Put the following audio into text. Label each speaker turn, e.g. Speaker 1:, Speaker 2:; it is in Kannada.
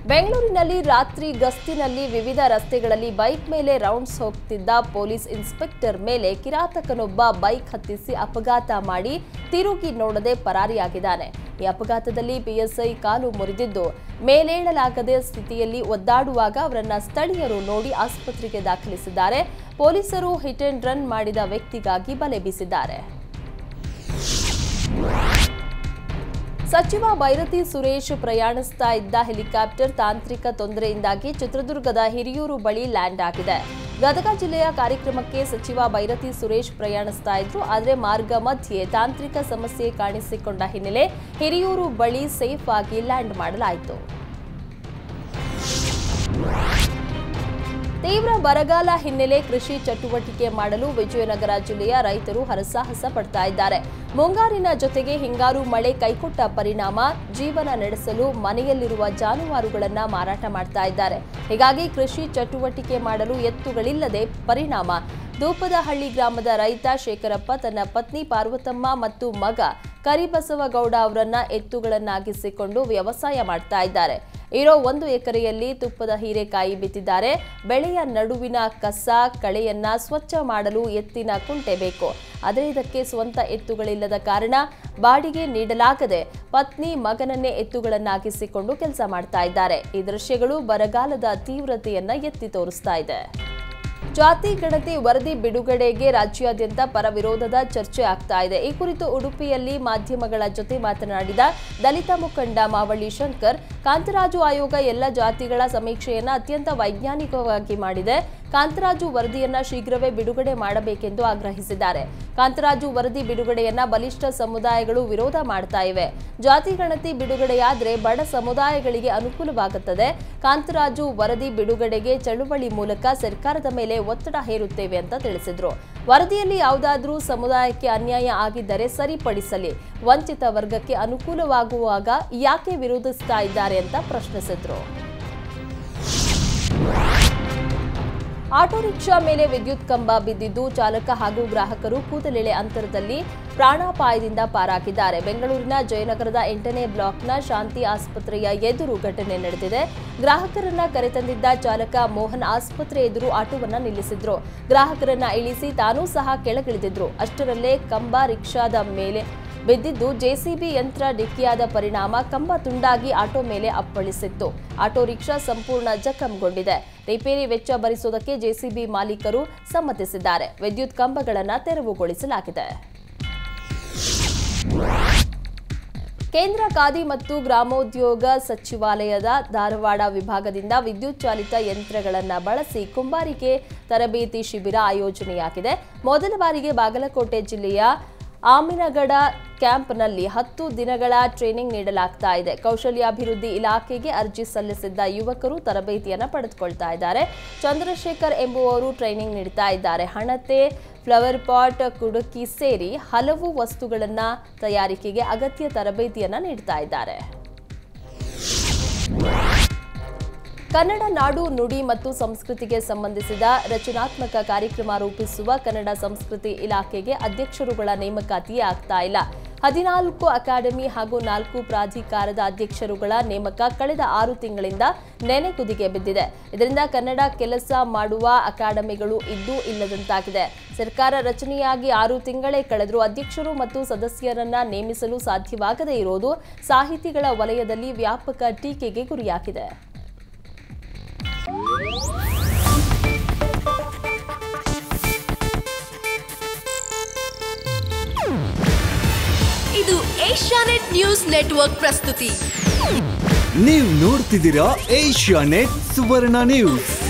Speaker 1: ಬೆಂಗಳೂರಿನಲ್ಲಿ ರಾತ್ರಿ ಗಸ್ತಿನಲ್ಲಿ ವಿವಿಧ ರಸ್ತೆಗಳಲ್ಲಿ ಬೈಕ್ ಮೇಲೆ ರೌಂಡ್ಸ್ ಹೋಗ್ತಿದ್ದ ಪೊಲೀಸ್ ಇನ್ಸ್ಪೆಕ್ಟರ್ ಮೇಲೆ ಕಿರಾತಕನೊಬ್ಬ ಬೈಕ್ ಹತ್ತಿಸಿ ಅಪಘಾತ ಮಾಡಿ ತಿರುಗಿ ನೋಡದೆ ಪರಾರಿಯಾಗಿದ್ದಾನೆ ಈ ಅಪಘಾತದಲ್ಲಿ ಪಿಎಸ್ಐ ಕಾಲು ಮುರಿದಿದ್ದು ಮೇಲೇಳಲಾಗದೆ ಸ್ಥಿತಿಯಲ್ಲಿ ಒದ್ದಾಡುವಾಗ ಅವರನ್ನ ಸ್ಥಳೀಯರು ನೋಡಿ ಆಸ್ಪತ್ರೆಗೆ ದಾಖಲಿಸಿದ್ದಾರೆ ಪೊಲೀಸರು ಹಿಟ್ ಅಂಡ್ ರನ್ ಮಾಡಿದ ವ್ಯಕ್ತಿಗಾಗಿ ಬಲೆ ಬೀಸಿದ್ದಾರೆ ಸಚಿವ ಬೈರತಿ ಸುರೇಶ್ ಪ್ರಯಾಣಿಸ್ತಾ ಇದ್ದ ಹೆಲಿಕಾಪ್ಟರ್ ತಾಂತ್ರಿಕ ತೊಂದರೆಯಿಂದಾಗಿ ಚಿತ್ರದುರ್ಗದ ಹಿರಿಯೂರು ಬಳಿ ಲ್ಯಾಂಡ್ ಆಗಿದೆ ಗದಗ ಜಿಲ್ಲೆಯ ಕಾರ್ಯಕ್ರಮಕ್ಕೆ ಸಚಿವ ಬೈರತಿ ಸುರೇಶ್ ಪ್ರಯಾಣಿಸ್ತಾ ಇದ್ರು ಆದರೆ ಮಾರ್ಗ ಮಧ್ಯೆ ತಾಂತ್ರಿಕ ಸಮಸ್ಯೆ ಕಾಣಿಸಿಕೊಂಡ ಹಿನ್ನೆಲೆ ಹಿರಿಯೂರು ಬಳಿ ಸೇಫ್ ಆಗಿ ಲ್ಯಾಂಡ್ ಮಾಡಲಾಯಿತು ತೀವ್ರ ಬರಗಾಲ ಹಿನ್ನೆಲೆ ಕೃಷಿ ಚಟುವಟಿಕೆ ಮಾಡಲು ವಿಜಯನಗರ ಜಿಲ್ಲೆಯ ರೈತರು ಹರಸಾಹಸ ಪಡ್ತಾ ಇದ್ದಾರೆ ಮುಂಗಾರಿನ ಜೊತೆಗೆ ಹಿಂಗಾರು ಮಳೆ ಕೈಕೊಟ್ಟ ಪರಿಣಾಮ ಜೀವನ ನಡೆಸಲು ಮನೆಯಲ್ಲಿರುವ ಜಾನುವಾರುಗಳನ್ನ ಮಾರಾಟ ಮಾಡ್ತಾ ಇದ್ದಾರೆ ಹೀಗಾಗಿ ಕೃಷಿ ಚಟುವಟಿಕೆ ಮಾಡಲು ಎತ್ತುಗಳಿಲ್ಲದೆ ಪರಿಣಾಮ ದೂಪದಹಳ್ಳಿ ಗ್ರಾಮದ ರೈತ ಶೇಖರಪ್ಪ ತನ್ನ ಪತ್ನಿ ಪಾರ್ವತಮ್ಮ ಮತ್ತು ಮಗ ಕರಿಬಸವಗೌಡ ಅವರನ್ನ ಎತ್ತುಗಳನ್ನಾಗಿಸಿಕೊಂಡು ವ್ಯವಸಾಯ ಮಾಡ್ತಾ ಇದ್ದಾರೆ ಇರೋ ಒಂದು ಎಕರೆಯಲ್ಲಿ ತುಪ್ಪದ ಹೀರೆಕಾಯಿ ಬಿತ್ತಿದ್ದಾರೆ ಬೆಳೆಯ ನಡುವಿನ ಕಸ ಕಳೆಯನ್ನ ಸ್ವಚ್ಛ ಮಾಡಲು ಎತ್ತಿನ ಕುಂಟೆ ಬೇಕು ಆದರೆ ಇದಕ್ಕೆ ಸ್ವಂತ ಎತ್ತುಗಳಿಲ್ಲದ ಕಾರಣ ಬಾಡಿಗೆ ನೀಡಲಾಗದೆ ಪತ್ನಿ ಮಗನನ್ನೇ ಎತ್ತುಗಳನ್ನಾಗಿಸಿಕೊಂಡು ಕೆಲಸ ಮಾಡ್ತಾ ಇದ್ದಾರೆ ಈ ದೃಶ್ಯಗಳು ಬರಗಾಲದ ತೀವ್ರತೆಯನ್ನ ಎತ್ತಿ ತೋರಿಸ್ತಾ ಇದೆ ಜಾತಿ ಗಣತಿ ವರದಿ ಬಿಡುಗಡೆಗೆ ರಾಜ್ಯಾದ್ಯಂತ ಪರ ವಿರೋಧದ ಚರ್ಚೆ ಆಗ್ತಾ ಇದೆ ಈ ಕುರಿತು ಉಡುಪಿಯಲ್ಲಿ ಮಾಧ್ಯಮಗಳ ಜೊತೆ ಮಾತನಾಡಿದ ದಲಿತ ಮುಖಂಡ ಮಾವಳ್ಳಿ ಶಂಕರ್ ಕಾಂತರಾಜು ಆಯೋಗ ಎಲ್ಲ ಜಾತಿಗಳ ಸಮೀಕ್ಷೆಯನ್ನ ಅತ್ಯಂತ ವೈಜ್ಞಾನಿಕವಾಗಿ ಮಾಡಿದೆ ಕಾಂತರಾಜು ವರದಿಯನ್ನ ಶೀಘ್ರವೇ ಬಿಡುಗಡೆ ಮಾಡಬೇಕೆಂದು ಆಗ್ರಹಿಸಿದ್ದಾರೆ ಕಾಂತರಾಜು ವರದಿ ಬಿಡುಗಡೆಯನ್ನ ಬಲಿಷ್ಠ ಸಮುದಾಯಗಳು ವಿರೋಧ ಮಾಡ್ತಾ ಇವೆ ಜಾತಿ ಗಣತಿ ಬಿಡುಗಡೆಯಾದ್ರೆ ಬಡ ಸಮುದಾಯಗಳಿಗೆ ಅನುಕೂಲವಾಗುತ್ತದೆ ಕಾಂತರಾಜು ವರದಿ ಬಿಡುಗಡೆಗೆ ಚಳುವಳಿ ಮೂಲಕ ಸರ್ಕಾರದ ಮೇಲೆ ಒತ್ತಡ ಹೇರುತ್ತೇವೆ ಅಂತ ತಿಳಿಸಿದ್ರು ವರದಿಯಲ್ಲಿ ಯಾವುದಾದ್ರೂ ಸಮುದಾಯಕ್ಕೆ ಅನ್ಯಾಯ ಆಗಿದ್ದರೆ ಸರಿಪಡಿಸಲಿ ವಂಚಿತ ವರ್ಗಕ್ಕೆ ಅನುಕೂಲವಾಗುವಾಗ ಯಾಕೆ ವಿರೋಧಿಸ್ತಾ ಇದ್ದಾರೆ ಅಂತ ಪ್ರಶ್ನಿಸಿದ್ರು ಆಟೋ ರಿಕ್ಷಾ ಮೇಲೆ ವಿದ್ಯುತ್ ಕಂಬ ಬಿದ್ದಿದ್ದು ಚಾಲಕ ಹಾಗೂ ಗ್ರಾಹಕರು ಕೂದಲೆಳೆ ಅಂತರದಲ್ಲಿ ಪ್ರಾಣಾಪಾಯದಿಂದ ಪಾರಾಗಿದ್ದಾರೆ ಬೆಂಗಳೂರಿನ ಜಯನಗರದ ಎಂಟನೇ ಬ್ಲಾಕ್ನ ಶಾಂತಿ ಆಸ್ಪತ್ರೆಯ ಎದುರು ಘಟನೆ ನಡೆದಿದೆ ಗ್ರಾಹಕರನ್ನ ಕರೆತಂದಿದ್ದ ಚಾಲಕ ಮೋಹನ್ ಆಸ್ಪತ್ರೆ ಎದುರು ಆಟೋವನ್ನ ನಿಲ್ಲಿಸಿದ್ರು ಗ್ರಾಹಕರನ್ನ ಇಳಿಸಿ ತಾನೂ ಸಹ ಕೆಳಗಿಳಿದಿದ್ರು ಅಷ್ಟರಲ್ಲೇ ಕಂಬ ರಿಕ್ಷಾದ ಮೇಲೆ ಬಿದ್ದಿದ್ದು ಜೆಸಿಬಿ ಯಂತ್ರ ಡಿಕ್ಕಿಯಾದ ಪರಿಣಾಮ ಕಂಬ ತುಂಡಾಗಿ ಆಟೋ ಮೇಲೆ ಅಪ್ಪಳಿಸಿತ್ತು ಆಟೋ ರಿಕ್ಷಾ ಸಂಪೂರ್ಣ ಜಖಂಗೊಂಡಿದೆ ರಿಪೇರಿ ವೆಚ್ಚ ಭರಿಸುವುದಕ್ಕೆ ಜೆಸಿಬಿ ಮಾಲೀಕರು ಸಮ್ಮತಿಸಿದ್ದಾರೆ ವಿದ್ಯುತ್ ಕಂಬಗಳನ್ನು ತೆರವುಗೊಳಿಸಲಾಗಿದೆ ಕೇಂದ್ರ ಖಾದಿ ಮತ್ತು ಗ್ರಾಮೋದ್ಯೋಗ ಸಚಿವಾಲಯದ ಧಾರವಾಡ ವಿಭಾಗದಿಂದ ವಿದ್ಯುತ್ ಚಾಲಿತ ಯಂತ್ರಗಳನ್ನು ಬಳಸಿ ಕುಂಬಾರಿಕೆ ತರಬೇತಿ ಶಿಬಿರ ಆಯೋಜನೆಯಾಗಿದೆ ಮೊದಲ ಬಾರಿಗೆ ಬಾಗಲಕೋಟೆ ಜಿಲ್ಲೆಯ ಆಮಿನಗಡ ಕ್ಯಾಂಪ್ನಲ್ಲಿ ಹತ್ತು ದಿನಗಳ ಟ್ರೈನಿಂಗ್ ನೀಡಲಾಗ್ತಾ ಇದೆ ಕೌಶಲ್ಯಾಭಿವೃದ್ಧಿ ಇಲಾಖೆಗೆ ಅರ್ಜಿ ಸಲ್ಲಿಸಿದ್ದ ಯುವಕರು ತರಬೇತಿಯನ್ನು ಪಡೆದುಕೊಳ್ತಾ ಇದ್ದಾರೆ ಚಂದ್ರಶೇಖರ್ ಎಂಬುವವರು ಟ್ರೈನಿಂಗ್ ನೀಡ್ತಾ ಇದ್ದಾರೆ ಹಣತೆ ಫ್ಲವರ್ ಪಾಟ್ ಕುಡುಕಿ ಸೇರಿ ಹಲವು ವಸ್ತುಗಳನ್ನ ತಯಾರಿಕೆಗೆ ಅಗತ್ಯ ತರಬೇತಿಯನ್ನ ನೀಡ್ತಾ ಇದ್ದಾರೆ ಕನ್ನಡ ನಾಡು ನುಡಿ ಮತ್ತು ಸಂಸ್ಕೃತಿಗೆ ಸಂಬಂಧಿಸಿದ ರಚನಾತ್ಮಕ ಕಾರ್ಯಕ್ರಮ ರೂಪಿಸುವ ಕನ್ನಡ ಸಂಸ್ಕೃತಿ ಇಲಾಖೆಗೆ ಅಧ್ಯಕ್ಷರುಗಳ ನೇಮಕಾತಿಯೇ ಆಗ್ತಾ ಇಲ್ಲ ಹದಿನಾಲ್ಕು ಅಕಾಡೆಮಿ ಹಾಗೂ ನಾಲ್ಕು ಪ್ರಾಧಿಕಾರದ ಅಧ್ಯಕ್ಷರುಗಳ ನೇಮಕ ಕಳೆದ ಆರು ತಿಂಗಳಿಂದ ನೆನೆಗುದಿಗೆ ಬಿದ್ದಿದೆ ಇದರಿಂದ ಕನ್ನಡ ಕೆಲಸ ಮಾಡುವ ಅಕಾಡೆಮಿಗಳು ಇದ್ದೂ ಇಲ್ಲದಂತಾಗಿದೆ ಸರ್ಕಾರ ರಚನೆಯಾಗಿ ಆರು ತಿಂಗಳೇ ಕಳೆದರೂ ಅಧ್ಯಕ್ಷರು ಮತ್ತು ಸದಸ್ಯರನ್ನ ನೇಮಿಸಲು ಸಾಧ್ಯವಾಗದೇ ಇರೋದು ಸಾಹಿತಿಗಳ ವಲಯದಲ್ಲಿ ವ್ಯಾಪಕ ಟೀಕೆಗೆ ಗುರಿಯಾಗಿದೆ
Speaker 2: ಇದು ಏಷ್ಯಾನೆಟ್ ನ್ಯೂಸ್ ನೆಟ್ವರ್ಕ್ ಪ್ರಸ್ತುತಿ
Speaker 3: ನೀವು ನೋಡ್ತಿದ್ದೀರಾ ಏಷ್ಯಾ ನೆಟ್ ಸುವರ್ಣ ನ್ಯೂಸ್